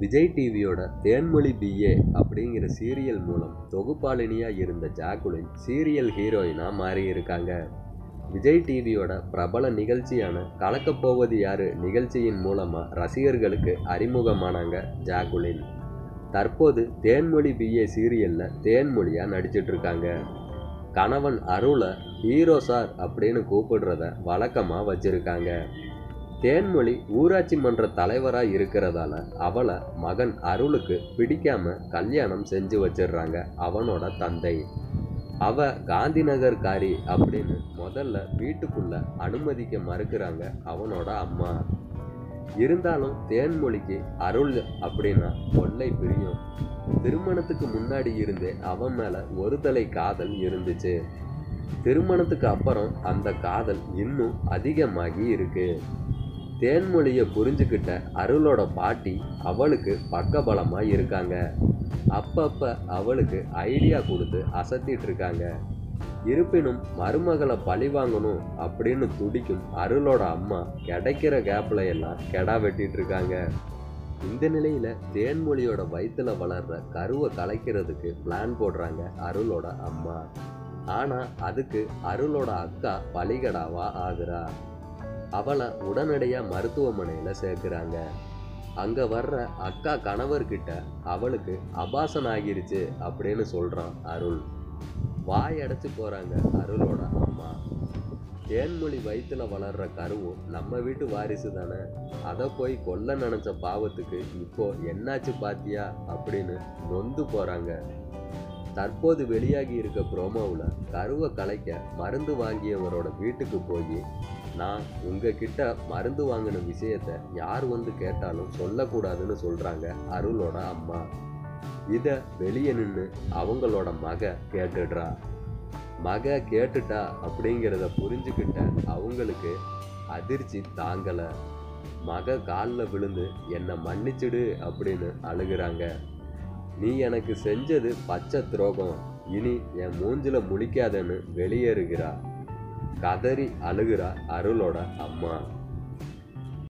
விஜய் டிவியோட தேன்மொழி பிஏ அப்படிங்கிற சீரியல் மூலம் தொகுப்பாளினியாக இருந்த ஜாக்குலின் சீரியல் ஹீரோயினாக மாறி இருக்காங்க விஜய் டிவியோட பிரபல நிகழ்ச்சியான கலக்கப் போவது யாரு நிகழ்ச்சியின் மூலமாக ரசிகர்களுக்கு அறிமுகமானாங்க ஜாக்குலின் தற்போது தேன்மொழி பிஏ சீரியலில் தேன்மொழியாக நடிச்சிட்டு இருக்காங்க கணவன் அருளை ஹீரோ சார் அப்படின்னு கூப்பிடுறத வழக்கமாக வச்சிருக்காங்க தேன்மொழி ஊராட்சி மன்ற தலைவராக இருக்கிறதால அவளை மகன் அருளுக்கு பிடிக்காம கல்யாணம் செஞ்சு வச்சிடுறாங்க அவனோட தந்தை அவ காந்திநகர்காரி அப்படின்னு முதல்ல வீட்டுக்குள்ள அனுமதிக்க மறுக்கிறாங்க அவனோட அம்மா இருந்தாலும் தேன்மொழிக்கு அருள் அப்படின்னா கொள்ளை பிரியும் திருமணத்துக்கு முன்னாடி இருந்தே அவன் மேல ஒரு தலை காதல் இருந்துச்சு திருமணத்துக்கு அப்புறம் அந்த காதல் இன்னும் அதிகமாகி இருக்கு தேன்மொழியை புரிஞ்சுக்கிட்ட அருளோட பாட்டி அவளுக்கு பக்கபலமா இருக்காங்க அப்பப்ப அவளுக்கு ஐடியா கொடுத்து அசத்திட்டு இருக்காங்க இருப்பினும் மருமகளை பழி வாங்கணும் அப்படின்னு துடிக்கும் அருளோட அம்மா கிடைக்கிற கேப்ல எல்லாம் கெடா வெட்டிட்டு இருக்காங்க இந்த நிலையில தேன்மொழியோட வயித்துல வளர்ற கருவை கலைக்கிறதுக்கு பிளான் போடுறாங்க அருளோட அம்மா ஆனா அதுக்கு அருளோட அக்கா பலிகடாவா ஆகுறா அவளை உடனடியா மருத்துவமனையில சேர்க்குறாங்க அங்க வர்ற அக்கா கணவர்கிட்ட அவளுக்கு அபாசன் ஆகிருச்சு அப்படின்னு சொல்றான் அருள் வாய் அடைச்சு போறாங்க அருளோட அம்மா தேன்மொழி வயிற்றுல வளர்ற கருவும் நம்ம வீட்டு வாரிசு தானே அதை போய் கொல்ல நினைச்ச பாவத்துக்கு இப்போ என்னாச்சு பாத்தியா அப்படின்னு நொந்து போறாங்க தற்போது வெளியாகி இருக்க ப்ரோமோவில் கருவை கலைக்க மருந்து வாங்கியவரோட வீட்டுக்கு போய் நான் உங்ககிட்ட மருந்து வாங்கின விஷயத்த யார் வந்து கேட்டாலும் சொல்லக்கூடாதுன்னு சொல்றாங்க அருளோட அம்மா இதை வெளியே நின்று அவங்களோட மக கேட்டுடுறா மக கேட்டுட்டா அப்படிங்கிறத புரிஞ்சுக்கிட்ட அவங்களுக்கு அதிர்ச்சி தாங்கலை மக காலில் விழுந்து என்னை மன்னிச்சிடு அப்படின்னு அழுகுறாங்க நீ எனக்கு செஞ்சது பச்சை துரோகம் இனி என் மூஞ்சில முழிக்காதன்னு வெளியேறுகிறா கதறி அழுகிறா அருளோட அம்மா